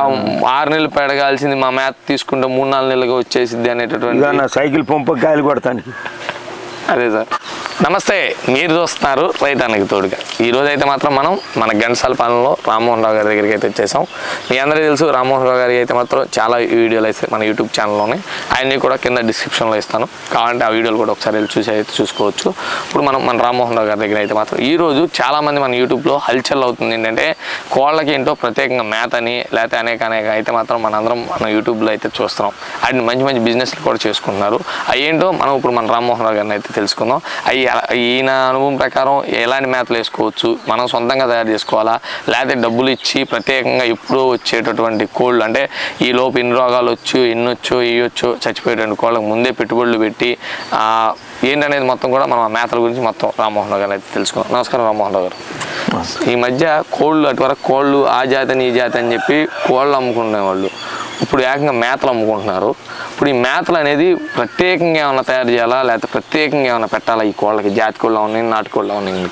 ఆ ఆరు నెలలు పెడగాల్సింది మా మేత తీసుకుంటే మూడు నాలుగు నెలలుగా వచ్చేసిద్ది అనేటటువంటి ఇక నా సైకిల్ పంప గాలి కొడతానికి అదే సార్ నమస్తే మీరు చూస్తున్నారు రైతానికి తోడుగా ఈ రోజు అయితే మాత్రం మనం మన ఘంటసాల పాలనలో రామ్మోహన్ రావు గారి దగ్గరికి అయితే వచ్చేసాం మీ అందరికీ తెలుసు రామ్మోహన్ రావు గారికి అయితే మాత్రం చాలా వీడియోలు అయితే మన యూట్యూబ్ ఛానల్లోనే ఆయన్ని కూడా కింద డిస్క్రిప్షన్లో ఇస్తాను కావాలంటే ఆ వీడియోలు కూడా ఒకసారి వెళ్ళి చూసి అయితే చూసుకోవచ్చు ఇప్పుడు మనం మన రామ్మోహన్ రావు గారి దగ్గర అయితే మాత్రం ఈ రోజు చాలా మంది మన యూట్యూబ్లో హల్చల్ అవుతుంది ఏంటంటే కోళ్ళకి ఏంటో ప్రత్యేకంగా మేత అని లేకపోతే అనేక అనేక అయితే మాత్రం మనందరం మన యూట్యూబ్లో అయితే చూస్తున్నాం అండ్ మంచి మంచి బిజినెస్లు కూడా చేసుకుంటున్నారు అవి ఏంటో మనం ఇప్పుడు మన రామ్మోహన్ రావు గారిని అయితే తెలుసుకుందాం అవి ఎలా- ఈయన అనుభవం ప్రకారం ఎలాంటి మేతలు వేసుకోవచ్చు మనం సొంతంగా తయారు చేసుకోవాలా లేకపోతే డబ్బులు ఇచ్చి ప్రత్యేకంగా ఎప్పుడో వచ్చేటటువంటి కోళ్ళు అంటే ఈ లోపు ఇన్ని రోగాలు వచ్చు ఎన్ని వచ్చో ఇవ్వచ్చో చచ్చిపోయేటువంటి కోళ్ళకి ముందే పెట్టుబడులు పెట్టి ఆ, ఏంటనేది మొత్తం కూడా మనం ఆ మేతల గురించి మొత్తం రామ్మోహన్ రావు గారు అయితే తెలుసుకుందాం నమస్కారం రామ్మోహన్ రావు గారు ఈ మధ్య కోళ్ళు అటువరకు కోళ్ళు ఆ జాతి అని ఈ జాతి అని చెప్పి కోళ్ళు అమ్ముకునేవాళ్ళు ఇప్పుడు ఏకంగా మేతలు అమ్ముకుంటున్నారు ఇప్పుడు ఈ మేతలు అనేది ప్రత్యేకంగా ఏమైనా తయారు చేయాలా లేకపోతే ప్రత్యేకంగా ఏమైనా పెట్టాలా ఈ కోళ్ళకి జాతి కోళ్ళు ఉన్నాయి నాటు కోళ్ళు ఉన్నాయి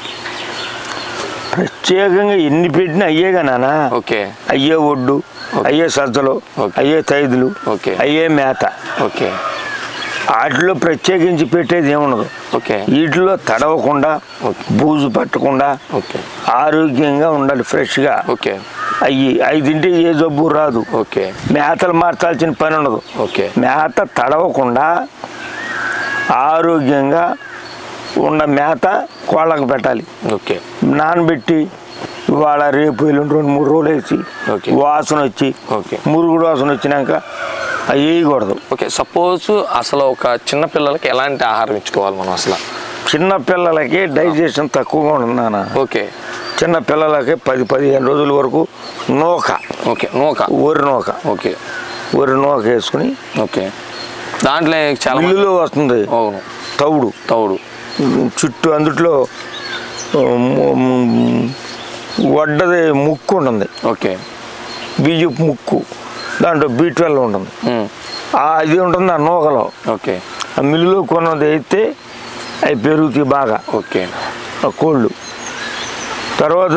ప్రత్యేకంగా ఎన్ని పెట్టినా అయ్యేగా నానా ఓకే అయ్యే ఒడ్డు అయ్యే సజ్జలు ఓకే. అయ్యే తైదులు ఓకే. అయ్యే మేత ఓకే వాటిలో ప్రత్యేకించి పెట్టేది ఏముండదు ఓకే వీటిలో తడవకుండా ఓకే. బూజు పట్టకుండా ఓకే ఆరోగ్యంగా ఉండాలి ఫ్రెష్గా ఓకే అయ్యి అవి తింటే ఏ జబ్బు రాదు ఓకే మేతలు మార్చాల్సిన పని ఉండదు ఓకే మేత తడవకుండా ఆరోగ్యంగా ఉన్న మేత కోళ్ళకు పెట్టాలి ఓకే నానబెట్టి ఇవాళ రేపు ఎల్లుండి రెండు మూడు రోజులు వేసి ఓకే. వాసన వచ్చి ఓకే. మురుగుడు వాసన వచ్చినాక అవి వేయకూడదు ఓకే సపోజ్ అసలు ఒక చిన్న పిల్లలకి ఎలాంటి ఆహారం ఇచ్చుకోవాలి మనం అసలు చిన్న పిల్లలకి డైజెషన్ తక్కువగా ఉంటుంది నాన్న ఓకే చిన్న పిల్లలకి పది పదిహేను రోజుల వరకు నూక ఓకే నూక వరి నూక ఓకే వరి నూక వేసుకుని ఓకే దాంట్లో చాలా మంది- మిల్లులో వస్తుంది అవును తవుడు తౌడు చుట్టూ అందుట్లో ఉమ్, వడ్డది ముక్కు ఉంటుంది ఓకే బియ్యపు ముక్కు దాంట్లో బీట్వెల్ ఉంటుంది ఉమ్, ఆ అది ఉంటుంది ఆ నూకలో ఓకే ఆ మిల్లులో కొన్నది అయితే అవి పెరుగుతాయి బాగా ఓకే ఆ కోళ్ళు తర్వాత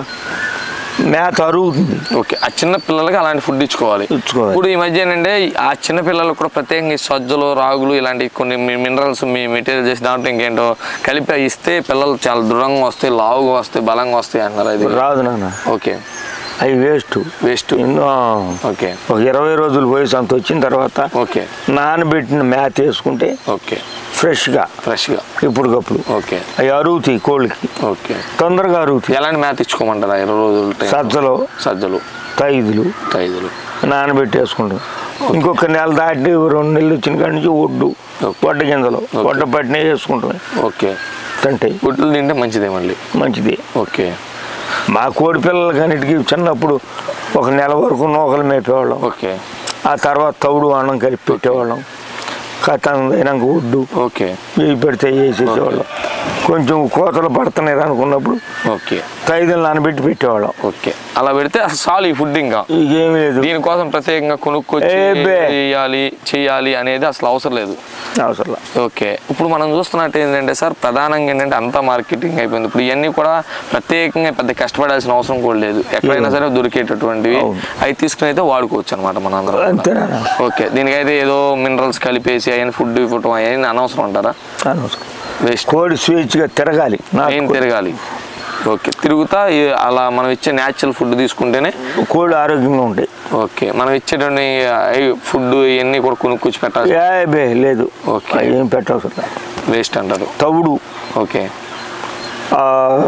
మేత అరుగుతుంది ఓకే ఆ చిన్న పిల్లలకి అలాంటి ఫుడ్ ఇచ్చుకోవాలి ఇచ్చుకోవాలి. ఇప్పుడు ఈ మధ్య ఏంటంటే ఆ చిన్న పిల్లలకు కూడా ప్రత్యేకంగా ఈ సజ్జలు రాగులు ఇలాంటి కొన్ని మినరల్స్ మీ మెటీరియల్ చేసి దాంట్లో ఇంకేంటో కలిపి ఇస్తే పిల్లలు చాలా దృఢంగా వస్తాయి లావుగా వస్తాయి బలంగా వస్తాయి అంటారు అది రాదు నాన్న ఓకే అవి వేస్ట్ వేస్ట్ ఎన్నో ఓకే ఒక ఇరవై రోజులు వయసు అంత వచ్చిన తర్వాత ఓకే నానబెట్టిన మేత వేసుకుంటే ఓకే ఫ్రెష్గా ఫ్రెష్గా ఇప్పటికప్పుడు ఓకే అవి అరుగుతాయి కోళ్ళకి ఓకే తొందరగా అరుగుతాయి ఎలాంటి మేత ఇచ్చుకోమంటారా ఇరవై రోజులు టైం? సజ్జలు సజ్జలు తైదులు ఐదులు నానబెట్టి వేసుకుంటాం ఇంకొక నెల దాటి రెండు నెలలు వచ్చిన కాడి నుంచి ఒడ్డు ఓకే. వడ్డ గింజలు వడ్డ పట్టిన వేసుకుంటాం ఓకే తింటాయి గుడ్లు తింటే మంచిదే మళ్ళీ మంచిది ఓకే మా కోడి పిల్లలకి అన్నిటికీ చిన్నప్పుడు ఒక నెల వరకు నూకలు మేపేవాళ్ళం ఓకే ఆ తర్వాత తౌడు అన్నం కలిపి పెట్టేవాళ్ళం కథ అయినాక ఒడ్డు ఓకే ఇవి పెడితే వేసేసేవాళ్ళం కొంచెం కోతలు పడుతున్నాయి అనుకున్నప్పుడు ఓకే తైదులు నానబెట్టి పెట్టేవాళ్ళం ఓకే అలా పెడితే చాలు ఈ ఫుడ్ ఇంకా ఇకేమీ లేదు దీనికోసం ప్రత్యేకంగా కొనుక్కొచ్చి ఏ బే. చేయాలి చేయాలి అనేది అసలు అవసరం లేదు అవసరం లే. ఓకే ఇప్పుడు మనం చూస్తున్నట్టు ఏంటంటే సార్ ప్రధానంగా ఏంటంటే అంతా మార్కెటింగ్ అయిపోయింది ఇప్పుడు ఇవన్నీ కూడా మినరల్స్గా పెద్ద కష్టపడాల్సిన అవసరం కూడా లేదు ఎక్కడైనా సరే దొరికేటటువంటివి అవును. అవి తీసుకుని అయితే వాడుకోవచ్చు అనమాట మన అందరం అంతేనా ఓకే దీనికైతే ఏదో మినరల్స్ కలిపేసి అవన్నీ ఫుడ్ ఇవ్వటం అవన్నీ అనవసరం అంటారా అనవసరం వేస్ట్ కోడి స్వేచ్ఛగా తిరగాలి నాకు ఏం తిరగాలి ఓకే తిరుగుతా ఈ- అలా మనం ఇచ్చే న్యాచురల్ ఫుడ్ తీసుకుంటేనే కోళ్ళు ఆరోగ్యంగా ఉంటాయి ఓకే మనం ఇచ్చేటువంటి ఫుడ్ ఇవన్నీ కూడా కొనుక్కొచ్చి పెట్టాలి ఏ బే లేదు ఓకే. ఏం పెట్టవసరం లే. వేస్ట్ అంటారు తవుడు ఓకే ఆ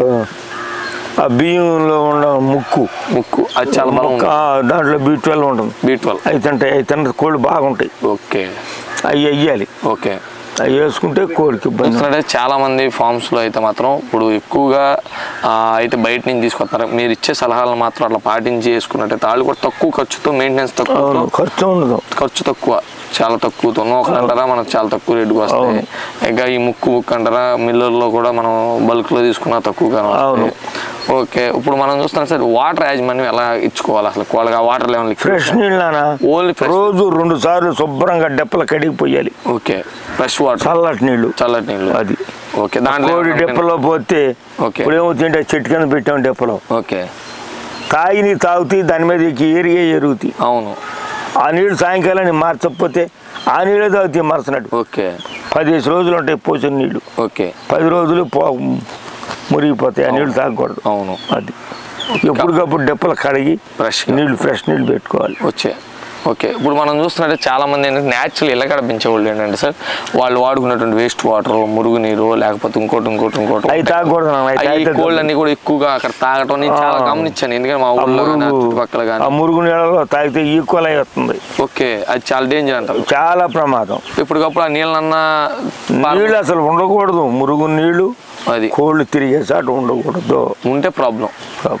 ఆ బియ్యంలో ఉన్న ముక్కు ముక్కు అది చాలా బలం ముక్క, ఆ, దాంట్లో బీ ట్వెల్వ్ ఉంటుంది బీ ట్వెల్వ్ అవి తింటాయి అవి తిన్న కోళ్ళు బాగుంటాయి ఓకే అవి వెయ్యాలి ఓకే అవి వేసుకుంటే కోడికి ఇబ్బంది ఉండదు. చూస్తున్నట్టే చాలా మంది ఫార్మ్స్ లో అయితే మాత్రం ఇప్పుడు ఎక్కువగా ఆ, అయితే బయట నుంచి తీసుకొస్తారు మీరు ఇచ్చే సలహాలను మాత్రం అట్లా పాటించి చేసుకున్నట్టయితే వాళ్ళు కూడా తక్కువ ఖర్చుతో మెయింటెనెన్స్ తక్కువ అవును ఖర్చు ఉండదు ఖర్చు తక్కువ చాలా తక్కువతో నూకలు అంటారా మనకు చాలా తక్కువ రేటుకి వస్తాయి అవును. ఇంకా ఈ ముక్కు ముక్కు అంటారా మిల్లర్లో కూడా మనం బల్క్ లో తీసుకున్నా తక్కువగా అవును. ఓకే ఇప్పుడు మనం చూస్తున్నాం సార్ వాటర్ యాజమాన్యం ఎలా ఇచ్చుకోవాలి అసలు కోళ్ళగా వాటర్ లెవెల్ ఫ్రెష్ నీళ్ళనా ఓన్లీ ఫ్రెష్ రోజు రెండు సార్లు శుభ్రంగా డెప్పల కడిగి పోయాలి ఓకే ఫ్రెష్ వాటర్ చల్లటి నీళ్లు చల్లటి నీళ్ళు అది ఓకే దాంట్లో కోడి ఏమన్నా డెప్పలో పోతే ఓకే. ఇప్పుడు ఏమవుతుందంటే చెట్టు కింద పెట్టాం డెప్పలో ఓకే తాగి నీరు తాగుతాయి దాని మీద ఏరిగా ఎరుగుతాయి అవును ఆ నీళ్ళు సాయంకాలాన్ని మార్చకపోతే ఆ నీళ్ళే తాగుతాయి మరసనట్టు ఓకే పదిహేను రోజులు ఉంటాయి పోసిన నీళ్ళు ఓకే పది రోజులు పో మురిగిపోతాయి ఆ నీళ్ళు తాగకూడదు అవును అది ఎప్పటికప్పుడు డెప్పలు కడిగి ఫ్రెష్ నీళ్ళు ఫ్రెష్ నీళ్ళు పెట్టుకోవాలి వచ్చే ఓకే ఇప్పుడు మనం చూస్తున్నట్టే చాలా మంది ఏంటంటే న్యాచురల్ ఇళ్ళకడ పెంచేవాళ్ళు ఏంటంటే సార్ వాళ్ళు వాడుకున్నటువంటి వేస్ట్ వాటర్ మురుగునీరు లేకపోతే ఇంకోటి ఇంకోటి ఇంకోటి అవి తాగకూడదు నాన్న, అవి ఈ తాగితే కోళ్ళు అన్ని కూడా ఎక్కువగా అక్కడ తాగటం నేను చాలా ఆ. గమనించాను ఎందుకంటే మా ఆ ఊళ్ళో కానీ మురుగు చుట్టుపక్కల ఆ కానీ మురుగు నీళ్ళలో తాగితే ఈక్వల్ అయి వస్తుంది ఓకే అది చాలా డేంజర్ అంటారు చాలా ప్రమాదం ఇప్పటికప్పుడు ఆ నీళ్ళన్నా నీళ్ళు అసలు ఉండకూడదు మురుగు నీళ్ళు అది కోళ్ళు తిరిగే చాటు ఉండకూడదు ఉంటే ప్రాబ్లం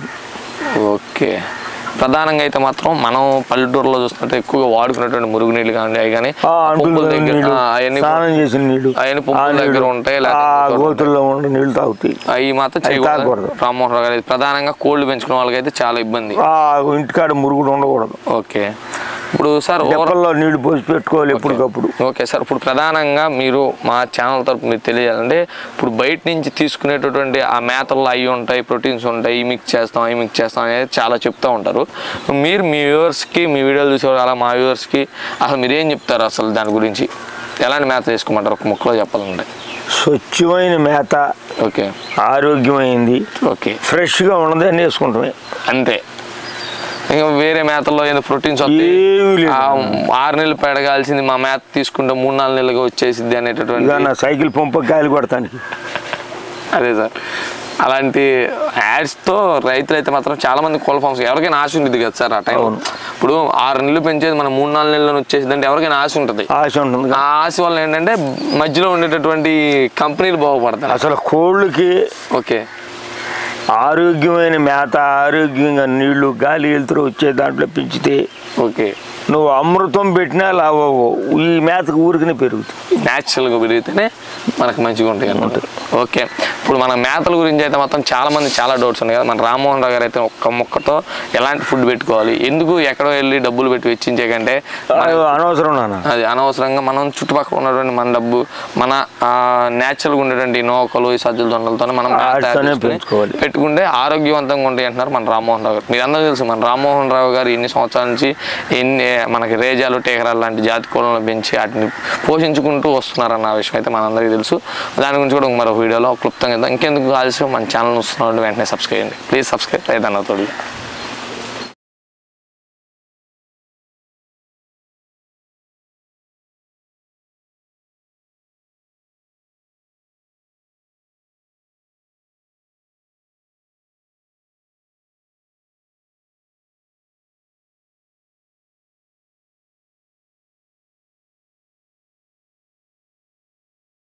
ఓకే ప్రధానంగా అయితే మాత్రం మనం పల్లెటూరులో చూస్తుంటే ఎక్కువగా వాడుకునేటువంటి మురుగునీళ్ళు కానీ అవి కానీ ఆ అంటులు పంపుల తోమిన దగ్గర నీళ్ళు ఆ, అవన్నీ స్నానం చేసిన నీళ్ళు అవన్నీ ఆ పంపుల దగ్గర నీళ్ళు, ఉంటాయి ఆ లేకపోతే గోతుల్లో ఉండే నీళ్ళు తాగుతాయి అవి మాత్రం అవి చేయకూడదు తాగకూడదు. రామ్మోహన్ రావు గారు ఇది ప్రధానంగా కోళ్ళు పెంచుకునే వాళ్ళకైతే చాలా ఇబ్బంది ఆ ఇంటికాడ మురుగుడు ఉండకూడదు ఓకే ఇప్పుడు సార్ ఓవరాల్ డెప్పల్లో నీళ్లు పోసి పెట్టుకోవాలి ఎప్పటికప్పుడు ఓకే సార్ ఇప్పుడు ప్రధానంగా మీరు మా ఛానల్ తరపు మీరు తెలియాలంటే ఇప్పుడు బయట నుంచి తీసుకునేటటువంటి ఆ మేతల్లో అవి ఉంటాయి ప్రోటీన్స్ ఉంటాయి ఈ మిక్స్ చేస్తాం ఈ మిక్స్ చేస్తాం అనేది చాలా చెప్తూ ఉంటారు మీరు మీ వ్యూవర్స్కి మీ వీడియోలు చూసేవారు అలా మా వ్యూవర్స్కి అసలు మీరు ఏం చెప్తారు అసలు దాని గురించి ఎలాంటి మేత తీసుకోమంటారు ఒక ముక్కలో చెప్పాలంటే స్వచ్ఛమైన మేత ఓకే ఆరోగ్యమైంది ఓకే ఫ్రెష్గా ఉన్నది అని వేసుకుంటామే అంతే ఇంకా వేరే మేతల్లో ఏదో ప్రోటీన్స్ వస్తాయి ఏమీ లేదు. ఆ ఆరు నెలలు పెడగాల్సింది మా మేత తీసుకుంటే మూడు నాలుగు నెలలుగా వచ్చేసిద్ది అనేటటువంటి ఇక నా సైకిల్ పంప గాలి కొడతానికి అదే సార్ అలాంటి యాడ్స్తో రైతులు అయితే మాత్రం చాలా మంది కోళ్ళ ఫార్మ్స్ ఎవరికైనా ఆశ ఉంటుంది కదా సార్ ఆ టైం అవును. ఇప్పుడు ఆరు నెలలు పెంచేది మనం మూడు నాలుగు నెలలు వచ్చేసింది అంటే ఎవరికైనా ఆశ ఉంటుంది ఆశ ఉంటుంది ఆ ఆశ వల్ల ఏంటంటే మధ్యలో ఉండేటటువంటి కంపెనీలు బాగుపడతాయి అసలు కోళ్ళకి ఓకే ఆరోగ్యమైన మేత ఆరోగ్యంగా నీళ్లు గాలి వెళ్తురు వచ్చే దాంట్లో పెంచితే ఓకే నువ్వు అమృతం పెట్టినా లావవు ఈ మేతకు ఊరికనే పెరుగుతుంది న్యాచురల్గా పెరిగితేనే మనకు మంచిగా ఉంటాయి అనమాట ఓకే ఇప్పుడు మన మేతల గురించి అయితే మాత్రం చాలా మంది చాలా డౌట్స్ ఉన్నాయి కదా మన రామ్మోహన్ రావు గారు అయితే ఒక్క ముక్కతో ఎలాంటి ఫుడ్ పెట్టుకోవాలి ఎందుకు ఎక్కడో వెళ్ళి డబ్బులు పెట్టి వెచ్చించే కంటే అది అనవసరం నాన్న అది అనవసరంగా మనం చుట్టుపక్కల ఉన్నటువంటి మన డబ్బు మన న్యాచురల్గా ఉండేటువంటి నోకలు ఈ సజ్జల దొండలతో మనం మేత తయారు వాటితోనే చేసుకుని పెంచుకోవాలి. పెట్టుకుంటే ఆరోగ్యవంతంగా ఉంటాయి అంటున్నారు మన రామ్మోహన్ రావు గారు మీరు అందరూ తెలుసు మన రామ్మోహన్ రావు గారు ఎన్ని సంవత్సరాల నుంచి ఎన్ని మనకి రేజాలు టేకరాలు లాంటి జాతి కోళ్ళను పెంచి వాటిని పోషించుకుంటూ వస్తున్నారన్న విషయం అయితే మనందరికీ తెలుసు దాని గురించి కూడా మరో వీడియోలో క్లుప్తంగా ఇంకెందుకు ఆలస్యం మన ఛానల్ వస్తున్నాడు వెంటనే సబ్స్క్రైబ్ చేయండి ప్లీజ్ సబ్స్క్రైబ్ రైతన్నతోడు